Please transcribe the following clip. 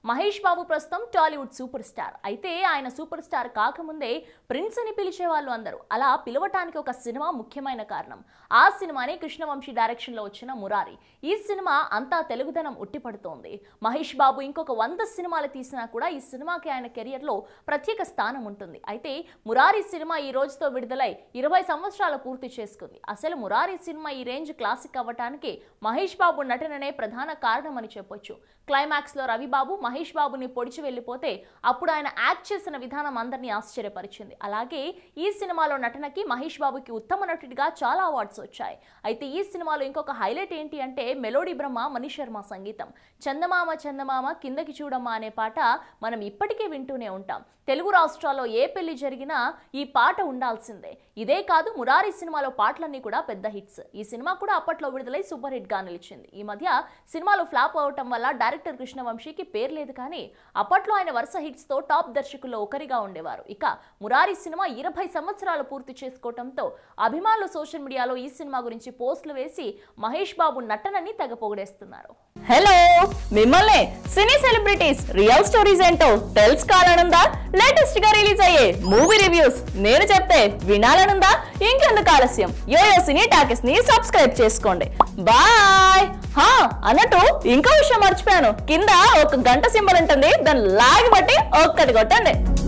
మహేష్ బాబు ప్రస్తుతం Tollywood super star అయితే ఆయన సూపర్ స్టార్ కాకముందే ప్రిన్స్ అని పిలిచే వాళ్ళు అందరూ అలా పిలవటానికి ఒక సినిమా ముఖ్యమైన కారణం ఆ సినిమానే కృష్ణవంశీ డైరెక్షన్ లో వచ్చిన మురారి ఈ సినిమా అంతా తెలుగుదనం ఉట్టిపడుతోంది మహేష్ బాబు ఇంకొక వంద సినిమాలు తీసినా కూడా ఈ సినిమాకి ఆయన కెరియర్ లో ప్రత్యేక స్థానం ఉంటుంది అయితే మురారి సినిమా ఈ రోజుతో విడుదలై ఇరవై సంవత్సరాలు పూర్తి చేసుకుంది అసలు మురారి సినిమా ఈ రేంజ్ క్లాసిక్ అవ్వటానికి మహేష్ బాబు నటననే ప్రధాన కారణమని చెప్పొచ్చు క్లైమాక్స్ లో రవిబాబు మహేష్ బాబుని పొడిచి వెళ్ళిపోతే అప్పుడు ఆయన యాక్ట్ చేసిన విధానం అందరినీ ఆశ్చర్యపరిచింది అలాగే ఈ సినిమాలో నటనకి మహేష్ బాబుకి ఉత్తమ నటుడిగా చాలా అవార్డ్స్ వచ్చాయి అయితే ఈ సినిమాలో ఇంకొక హైలైట్ ఏంటి అంటే మెలోడీ బ్రహ్మ మణి శర్మ సంగీతం చందమామ చందమామ కిందకి చూడమ్మా అనే పాట మనం ఇప్పటికే వింటూనే ఉంటాం తెలుగు రాష్ట్రాల్లో ఏ పెళ్లి జరిగినా ఈ పాట ఉండాల్సిందే ఇదే కాదు మురారి సినిమాలో పాటలన్నీ కూడా పెద్ద హిట్స్ ఈ సినిమా కూడా అప్పట్లో విడుదలై సూపర్ హిట్ గా నిలిచింది ఈ మధ్య సినిమాలు ఫ్లాప్ అవటం వల్ల డైరెక్టర్ కృష్ణవంశీకి పేరు లేదు కానీ అప్పట్లో ఆయన వరుస హిట్స్ తో టాప్ దర్శకుల్లో ఒకరిగా ఉండేవారు ఇక మురారి సినిమా ఇరవై సంవత్సరాలు పూర్తి చేసుకోవడంతో అభిమానులు సోషల్ మీడియాలో ఈ సినిమా గురించి పోస్టులు వేసి మహేష్ బాబు నటనని తెగ పొగిడేస్తున్నారు హలో మిమ్మల్ని సినీ సెలబ్రిటీస్ రియల్ స్టోరీస్ ఏంటో తెలుసుకోవాలనుందా లేటెస్ట్ గా రిలీజ్ అయ్యే మూవీ రివ్యూస్ నేను చెప్తే వినాలనుందా ఇంకెందుకు ఆలస్యం యోయో సినీ టాకెస్ ని సబ్స్క్రైబ్ చేసుకోండి బాయ్ హా అన్నట్టు ఇంకో విషయం మర్చిపోయాను కింద ఒక గంట సింబల్ ఉంటుంది దాన్ని లాగి బట్టి ఒక్కటి కొట్టండి